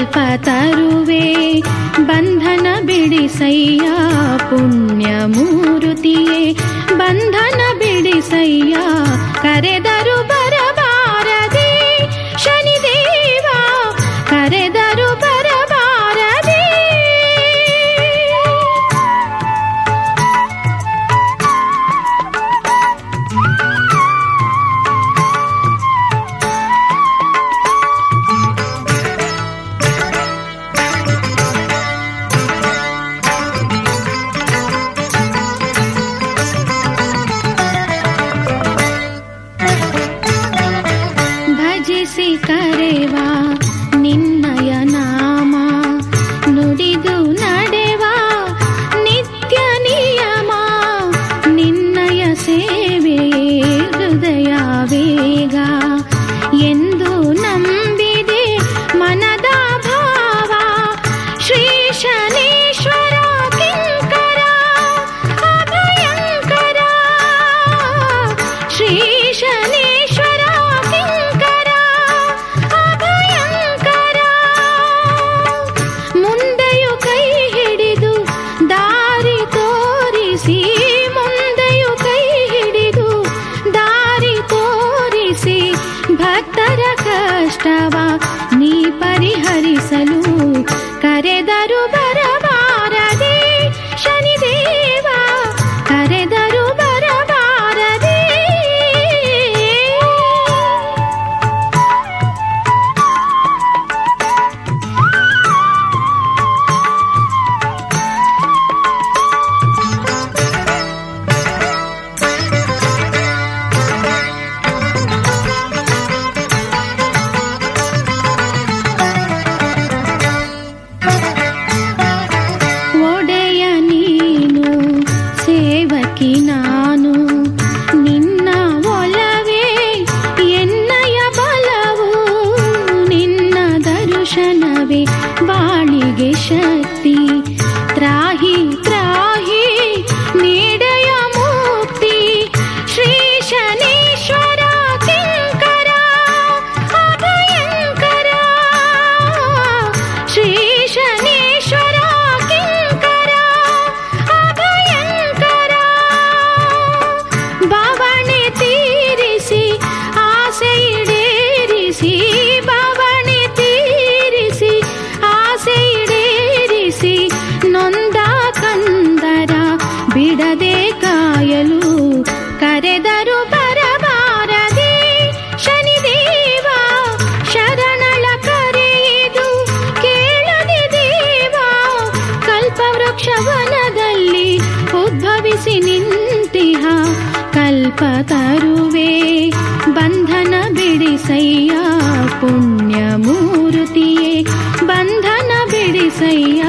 ಕಲ್ಪತರುವೆ ಬಂಧನ ಬಿಡಿಸಯ್ಯ ಪುಣ್ಯ ಮೂರುತಿಯೇ ಬಂಧನ ಬಿಡಿಸಯ್ಯ ಕರೆದರು ಬರಬಾರದೆ ಶನಿದೇವ ಕರೆದರು ಬರಬಾರದೆ ಭಜಿಸಿ ಕರೆವಾ ನಿನ್ನಯ ನಾಮ ನುಡಿದು ನಡೆವಾ ನಿತ್ಯ ನಿಯಮ ನಿನ್ನಯ ಸೇವೆಯೇ ಹೃದಯ ವೇಗ ಎಂದು ನಂಬಿದೆ ಮನದ ಭಾವ ಶ್ರೀ ಶನೇಶ್ವರ ಕಿಂಕರ ಅಭಯಂಕರ ಶ್ರೀ ಶನೇಶ್ವರ ಕಿಂಕರ ಅಭಯಂಕರ ಮುಂದೆಯು ಕೈ ಹಿಡಿದು ದಾರಿ ತೋರಿಸಿ ಮುಂದೆಯು ಕೈ ಹಿಡಿದು ದಾರಿ ತೋರಿಸಿ ಭಕ್ತರ ಕಷ್ಟವ ನೀ ಪರಿಹರಿಸಲು ಕರೆದರು ಬರಬಾರದೆ ಶನಿದೇವ ಕರೆದರು ಬರಬಾರದೆ ಒಡೆಯ ನೀನು ಸೇವಕಿ ನಾನು ನಿನ್ನ ಒಲವೇ ಎನ್ನಯ ಬಲವು ನಿನ್ನ ದರ್ಶನವೇ ಬಾಳಿಗೆ ಶಕ್ತಿ ತ್ರಾಹಿ ತ್ರಾಹಿ ನೀಡೆಯ ಮುಕ್ತಿ ಶ್ರೀ ಶನೀಶ್ವರ ಕಿಂಕರ ಅಭಯಂಕರ ಶ್ರೀ ಶನೀಶ್ವರ ಕಿಂಕರ ಅಭಯಂಕರ ಬವಣೆ ತೀರಿಸಿ ಆಸೆ ಈಡೇರಿಸಿ ಬವಣೆ ತೀರಿಸಿ ಆಸೆ ಈಡೇರಿಸಿ ನೊಂದ ಕಂದರ ಬಿಡದೆ ಕಾಯಲು ಕರೆದರು ಬರಬಾರದೆ ಶನಿದೇವ ಶರಣಳ ಕರೆಯಿದು ಕೇಳದೆ ದೇವ ಕಲ್ಪವೃಕ್ಷವನದಲ್ಲಿ ಉದ್ಭವಿಸಿ ನಿಂತಿಹ ಕಲ್ಪ ತರುವೆ ಬಂಧನ ಬಿಡಿಸಯ್ಯ ಪುಣ್ಯ ಮೂರುತಿಯೇ ಬಂಧನ ಬಿಡಿಸಯ್ಯ